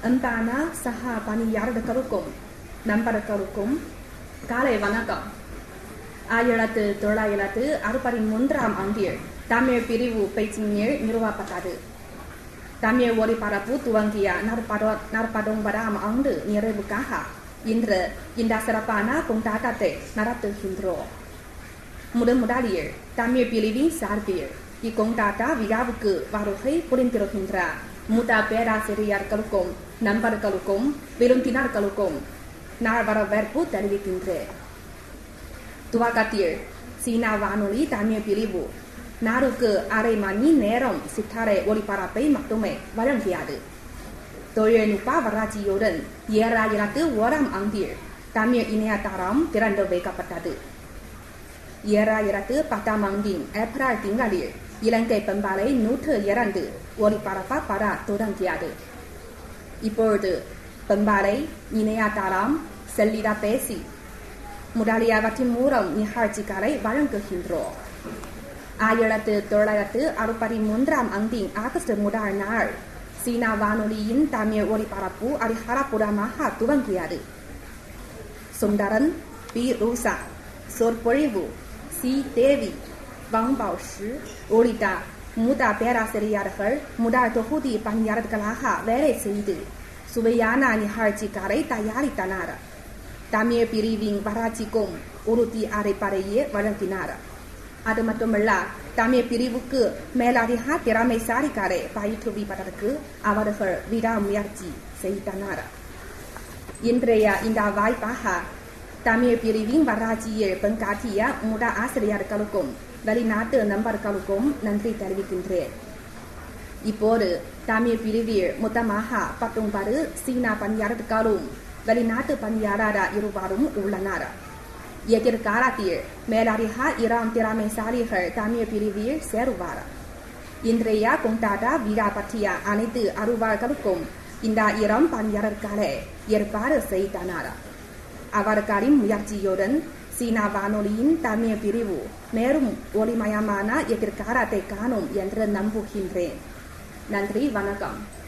அன்பான சக பணியாளர்களுக்கும் நண்பர்களுக்கும் காலை வணக்கம் ஆயிரத்து தொள்ளாயிரத்து அறுபத்தி மூன்றாம் ஆண்டில் தமிழ் பிரிவு பெய்ஜிங்கில் நிறுவப்பட்டது தமிழ் ஒளிபரப்பு துவங்கிய நாற்பது நாற்பத்தொன்பதாம் ஆண்டு நிறைவுக்காக இன்று இந்த சிறப்பான கொண்டாட்டத்தை நடத்துகின்றோம் முதன் முதலில் தமிழ் பிரிவின் சார்பில் இக்கொண்டாட்ட விழாவுக்கு வருகை புரிந்திருக்கின்ற மூத்த பேராசிரியர்களுக்கும் நண்பர்களுக்கும் விருந்தினர்களுக்கும் நான் வரவேற்பு தெரிவிக்கின்றேன் துவக்கத்தில் சீனா வானொலி தமிழ் பிரிவு நாளுக்கு அரை மணி நேரம் சித்தாரை ஒளிபரப்பை மட்டுமே வழங்கியது தொழில்நுட்ப வளர்ச்சியுடன் ஏழாயிரத்து ஓராம் ஆண்டில் தமிழ் இணையதளம் திறந்து வைக்கப்பட்டது ஏழாயிரத்து பத்தாம் ஆண்டின் ஏப்ரல் திங்களில் இலங்கை பண்பாலை நூற்று இரண்டு ஒளிபரப்பப்பட தொடங்கியது இப்பொழுது பண்பாலை இணையதளம் செல்லிட பேசி முதலியவற்றின் மூலம் நிகழ்ச்சிகளை வழங்குகின்றோம் ஆயிரத்து தொள்ளாயிரத்து அறுபத்தி மூன்றாம் ஆண்டின் ஆகஸ்ட் முதல் நாள் சீனா வானொலியின் தமிழ் ஒளிபரப்பு அதிகாரப்பூர்வமாக துவங்கியது சுந்தரன் பி ரூசா சொற்பொழிவு சி தேவி வாங் பாஷு உள்ளிட்ட மூத்த பேராசிரியர்கள் முதல் தொகுதி பணியாளர்களாக வேலை செய்து சுவையான நிகழ்ச்சிகளை தயாரித்தனர் தமிழ் பிரிவின் வளர்ச்சிக்கும் உறுதி அடிப்படையே வழங்கினார் அது மட்டுமல்ல தமிழ் பிரிவுக்கு மேலதிக திறமைசாலிகளை பயிற்றுவிப்பதற்கு அவர்கள் விடாமுயற்சி செய்தனர் இன்றைய இந்த வாய்ப்பாக தமிழ் பிரிவின் வளர்ச்சியில் பங்காற்றிய முத ஆசிரியர்களுக்கும் வெளிநாட்டு நண்பர்களுக்கும் நன்றி தெரிவிக்கின்றேன் இப்போது தமிழ் பிரிவில் மொத்தமாக பத்தொன்பது சீனா பணியாளர்களும் வெளிநாட்டு பணியாளர் இருவரும் உள்ளனர் எதிர்காலத்தில் மேலதிக இராம் திறமைசாலிகள் தமிழ் பிரிவில் சேருவார் இன்றைய கொண்டாட விழா பற்றிய அனைத்து அலுவலர்களுக்கும் இந்த இளம் பணியாளர்களை ஏற்பாடு செய்தனர் அவர்களின் முயற்சியுடன் சீனா வானொலியின் தமிழ் பிரிவு மேலும் ஒளிமயமான எதிர்காலத்தை காணும் என்று நம்புகின்றேன் நன்றி வணக்கம்